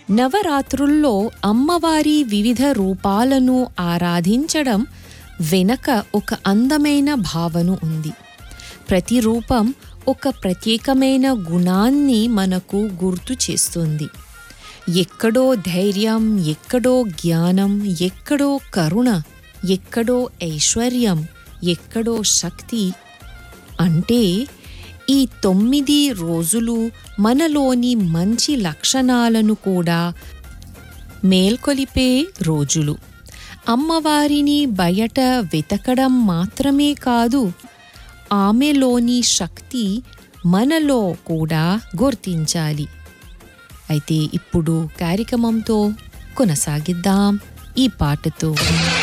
నవరాత్రుల్లో అమ్మవారి వివిధ రూపాలను ఆరాధించడం వెనక ఒక అందమైన భావన ఉంది ప్రతి రూపం ఒక ప్రత్యేకమైన గుణాన్ని మనకు గుర్తు చేస్తుంది ఎక్కడో ధైర్యం ఎక్కడో జ్ఞానం ఎక్కడో కరుణ ఎక్కడో ఐశ్వర్యం ఎక్కడో శక్తి అంటే ఈ తొమ్మిది రోజులు మనలోని మంచి లక్షణాలను కూడా మేల్కొలిపే రోజులు అమ్మవారిని బయట వెతకడం మాత్రమే కాదు ఆమెలోని శక్తి మనలో కూడా గుర్తించాలి అయితే ఇప్పుడు కార్యక్రమంతో కొనసాగిద్దాం ఈ పాటతో